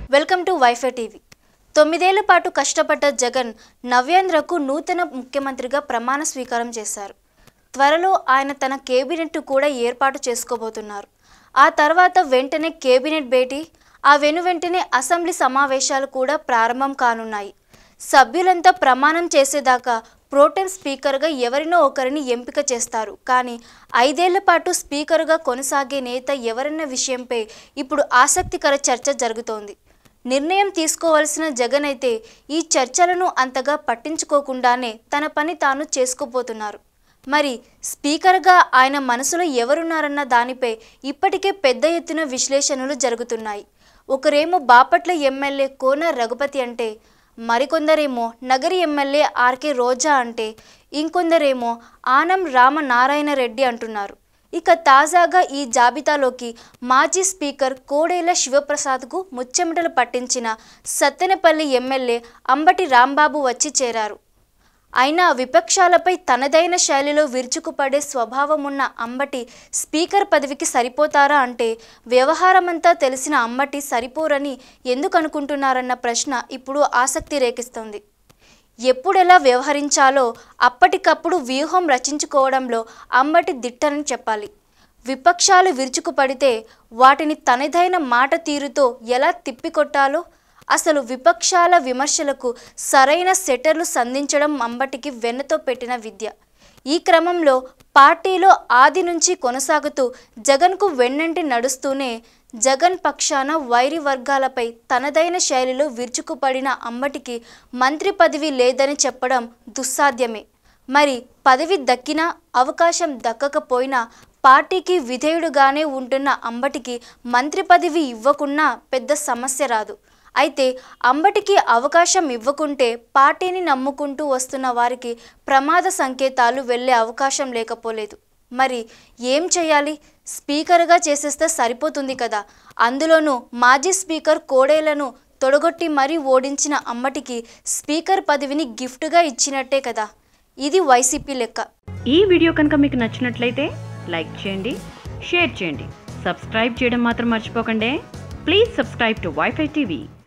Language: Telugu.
వెల్కమ్ టు వైఫై టీవీ తొమ్మిదేళ్ల పాటు కష్టపడ్డ జగన్ నవ్యాంధ్రకు నూతన ముఖ్యమంత్రిగా ప్రమాణ స్వీకారం చేశారు త్వరలో ఆయన తన కేబినెట్ కూడా ఏర్పాటు చేసుకోబోతున్నారు ఆ తర్వాత వెంటనే కేబినెట్ భేటీ ఆ వెను వెంటనే అసెంబ్లీ సమావేశాలు కూడా ప్రారంభం కానున్నాయి సభ్యులంతా ప్రమాణం చేసేదాకా ప్రోటెం స్పీకర్గా ఎవరినో ఒకరిని ఎంపిక చేస్తారు కానీ ఐదేళ్ల పాటు స్పీకర్గా కొనసాగే నేత ఎవరన్న విషయంపై ఇప్పుడు ఆసక్తికర చర్చ జరుగుతోంది నిర్ణయం తీసుకోవాల్సిన జగన్ అయితే ఈ చర్చలను అంతగా పట్టించుకోకుండానే తన పని తాను చేసుకోబోతున్నారు మరి స్పీకర్గా ఆయన మనసులో ఎవరున్నారన్న దానిపై ఇప్పటికే పెద్ద ఎత్తున విశ్లేషణలు జరుగుతున్నాయి ఒకరేమో బాపట్ల ఎమ్మెల్యే కోన రఘుపతి అంటే మరికొందరేమో నగరి ఎమ్మెల్యే ఆర్కే రోజా అంటే ఇంకొందరేమో ఆనం రామనారాయణ రెడ్డి అంటున్నారు ఇక తాజాగా ఈ జాబితాలోకి మాజీ స్పీకర్ కోడేల శివప్రసాద్కు ముచ్చెమటలు పట్టించిన సత్తెనపల్లి ఎమ్మెల్యే అంబటి రాంబాబు వచ్చి చేరారు అయినా విపక్షాలపై తనదైన శైలిలో విరుచుకుపడే స్వభావం ఉన్న అంబటి స్పీకర్ పదవికి సరిపోతారా అంటే వ్యవహారమంతా తెలిసిన అంబటి సరిపోరని ఎందుకు అనుకుంటున్నారన్న ప్రశ్న ఇప్పుడు ఆసక్తి రేకిస్తోంది ఎప్పుడెలా వ్యవహరించాలో అప్పటికప్పుడు వ్యూహం రచించుకోవడంలో అంబటి దిట్టని చెప్పాలి విపక్షాలు విరుచుకుపడితే వాటిని తనదైన మాట తీరుతో ఎలా తిప్పికొట్టాలో అసలు విపక్షాల విమర్శలకు సరైన సెటర్లు సంధించడం అంబటికి వెన్నతో పెట్టిన విద్య ఈ క్రమంలో పార్టీలో ఆది నుంచి కొనసాగుతూ జగన్కు వెన్నంటి నడుస్తూనే జగన్ పక్షాన వైరి వర్గాలపై తనదైన శైలిలో విరుచుకుపడిన అంబటికి మంత్రి పదవి లేదని చెప్పడం దుస్సాధ్యమే మరి పదవి దక్కినా అవకాశం దక్కకపోయినా పార్టీకి విధేయుడుగానే ఉంటున్న అంబటికి మంత్రి పదవి ఇవ్వకున్నా పెద్ద సమస్య రాదు అయితే అంబటికి అవకాశం ఇవ్వకుంటే పార్టీని నమ్ముకుంటూ వస్తున్న వారికి ప్రమాద సంకేతాలు వెళ్ళే అవకాశం లేకపోలేదు మరి ఏం చేయాలి స్పీకర్గా చేసేస్తే సరిపోతుంది కదా అందులోనూ మాజీ స్పీకర్ కోడేలను తొడగొట్టి మరీ ఓడించిన అమ్మటికి స్పీకర్ పదవిని గిఫ్ట్గా ఇచ్చినట్టే కదా ఇది వైసీపీ లెక్క ఈ వీడియో కనుక మీకు నచ్చినట్లయితే లైక్ చేయండి షేర్ చేయండి సబ్స్క్రైబ్ చేయడం మాత్రం మర్చిపోకండి please subscribe to WiFi TV